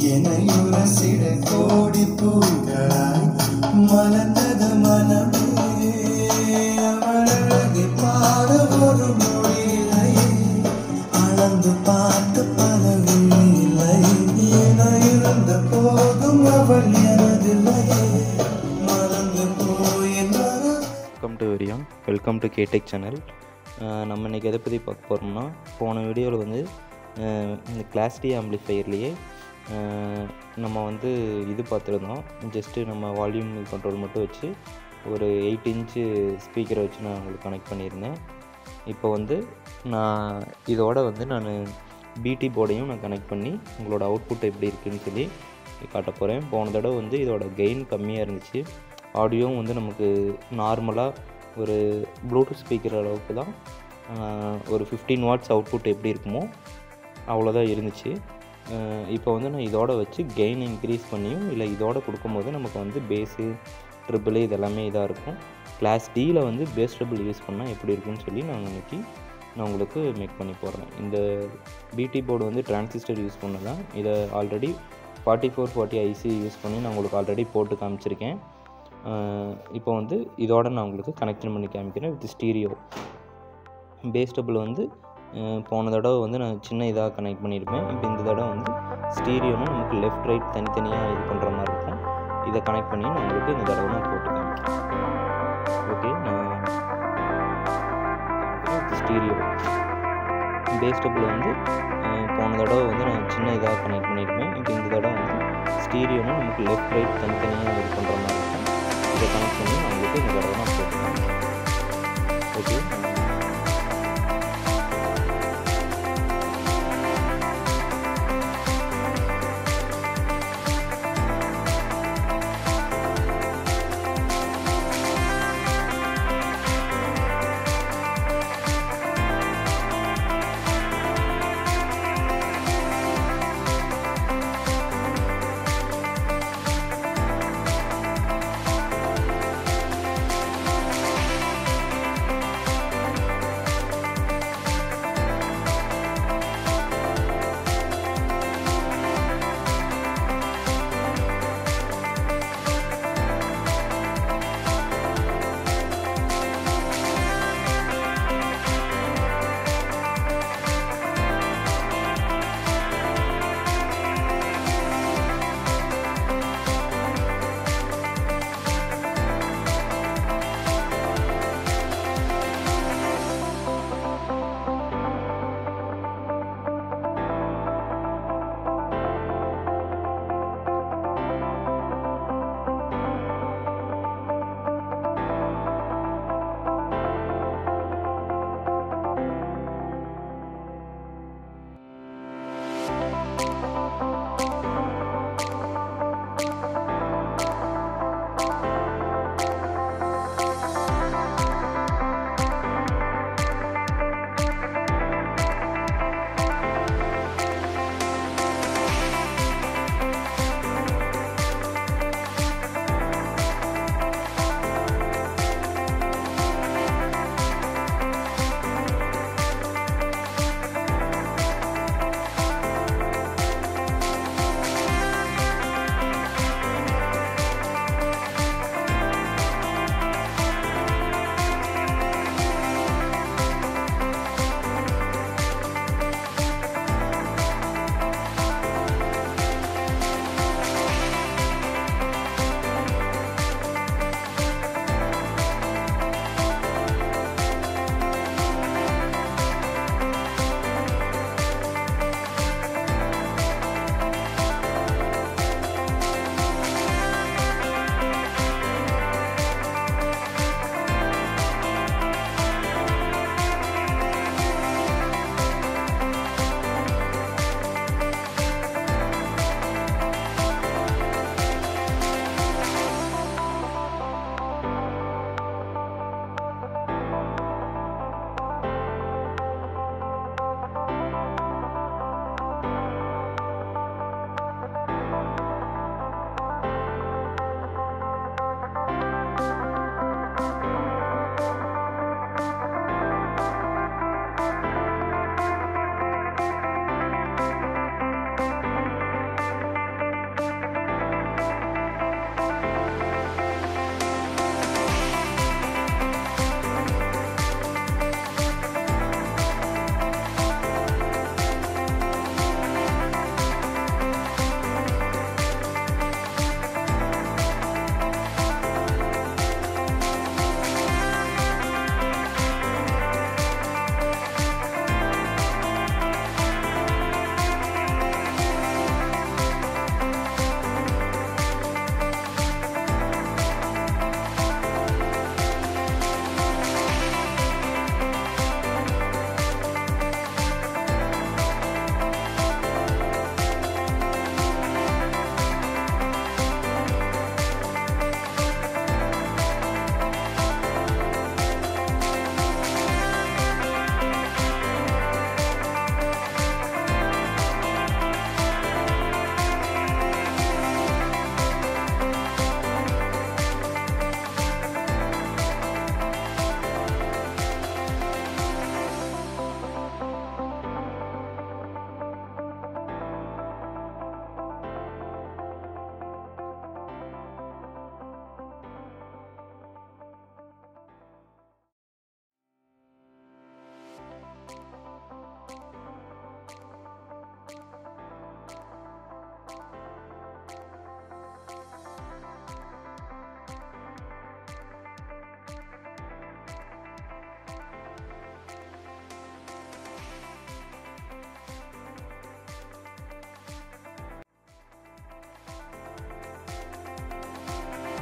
எனையுரசிட கோடி பூக்களாய் மலர்ந்தது மனமே அவளழகை பாட ஒரு மொழி இல்லை அளந்து பார்த்து பழகவில்லை என இருந்த போதும் அவள் எனதில்லையே மறந்து போயின் வர வெல்கம் டு விரியம் வெல்கம் டு கேடெக் சேனல் நம்ம இன்றைக்கி எதை பற்றி பார்க்க போகிறோம்னா போன வீடியோவில் வந்து அஹ், இந்த கிளாஸ் டி ஆம்பிளிஃபையர்லேயே நம்ம வந்து இது பார்த்துருந்தோம் ஜஸ்ட்டு நம்ம வால்யூம் கண்ட்ரோல் மட்டும் வச்சு ஒரு எயிட் இன்ச்சு ஸ்பீக்கரை வச்சு நான் உங்களுக்கு கனெக்ட் பண்ணியிருந்தேன் இப்போ வந்து நான் இதோட வந்து நான் பிடி போர்டையும் நான் கனெக்ட் பண்ணி உங்களோட அவுட்புட் எப்படி இருக்குன்னு சொல்லி காட்ட போகிறேன் போன தடவை வந்து இதோட கெயின் கம்மியாக இருந்துச்சு ஆடியோவும் வந்து நமக்கு நார்மலாக ஒரு ப்ளூடூத் ஸ்பீக்கர் அளவுக்கு தான் ஆஹ், ஒரு ஃபிஃப்டீன் வாட்ஸ் அவுட்புட் எப்படி இருக்குமோ அவ்வளோதான் இருந்துச்சு ஆஹ், இப்போ வந்து நான் இதோட வச்சு கெயின் இன்க்ரீஸ் பண்ணியும் இல்லை இதோட கொடுக்கும்போது நமக்கு வந்து பேஸு ட்ரிபிள் இதெல்லாமே இதாக இருக்கும் கிளாஸ் டியில் வந்து பேஸ் ட்ரிபிள் யூஸ் பண்ணால் எப்படி இருக்குன்னு சொல்லி நான் இன்னைக்கு நான் உங்களுக்கு மேக் பண்ணி போடுறேன் இந்த பிடி போர்டு வந்து டிரான்சிஸ்டர் யூஸ் பண்ண தான் இதை already forty four forty IC use பண்ணி நான் உங்களுக்கு ஆல்ரெடி போட்டு காமிச்சிருக்கேன் ஆஹ் இப்போ வந்து இதோட நான் உங்களுக்கு கனெக்ஷன் பண்ணி காமிக்கிறேன் வித் ஸ்டீரியோ பேஸ் டபுள் வந்து அஹ் போன தடவை வந்து நான் சின்ன இதாக கனெக்ட் பண்ணியிருப்பேன் இப்போ இந்த தடவை வந்து ஸ்டீரியோனா நமக்கு லெஃப்ட் ரைட் தனித்தனியாக இது பண்ணுற மாதிரி இருக்கும் இதை கனெக்ட் பண்ணி நான் உங்களுக்கு இந்த தடவை நான் போட்டு காமிக்கிறேன் ஓகே நான் ஸ்டீரியோ பேஸ் டபுள் வந்து அஹ் போன தடவை வந்து நான் சின்ன இதாக கனெக்ட் பண்ணியிருப்பேன் இப்போ இந்த தடவை வந்து ஸ்டீரியோனா நமக்கு லெஃப்ட் ரைட் தனித்தனியாக இது பண்ணுற மாதிரி இருக்கும் இதை கனெக்ட் பண்ணி நான் உங்களுக்கு இந்த தடவை நான் போட்டு காமிக்கிறேன் ஓகே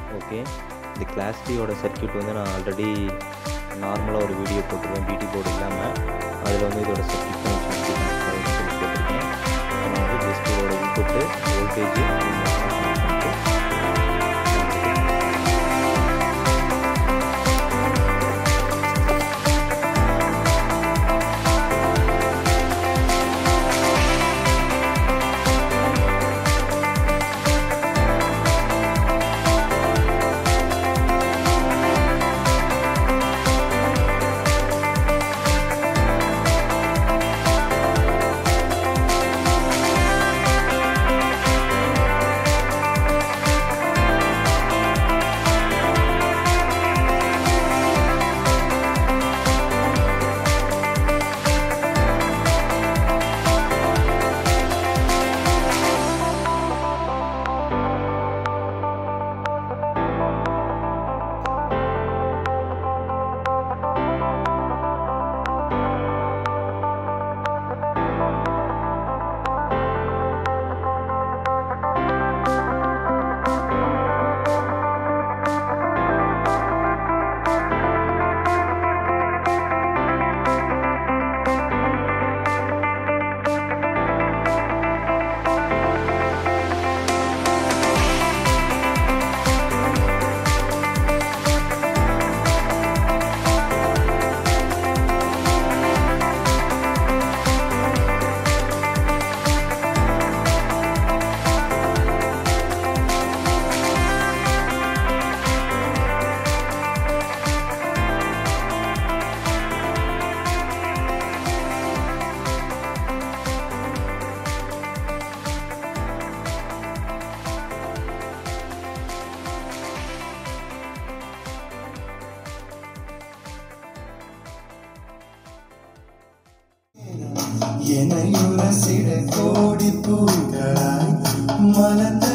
ஓகே இந்த கிளாஸ் டியோட சர்க்யூட் வந்து நான் ஆல்ரெடி நார்மலாக ஒரு வீடியோ போட்டிருக்கேன் பிடி போர்டு இல்லாமல் அதில் வந்து இதோட சர்க்யூட் கனெக்ஷன் சொல்லி போட்டிருக்கேன் இப்போ நான் வந்து ஜஸ்ட் இதோட இன்புட்டு வோல்டேஜ் எனையுரசிட கோடி பூக்களாய் மலர்ந்த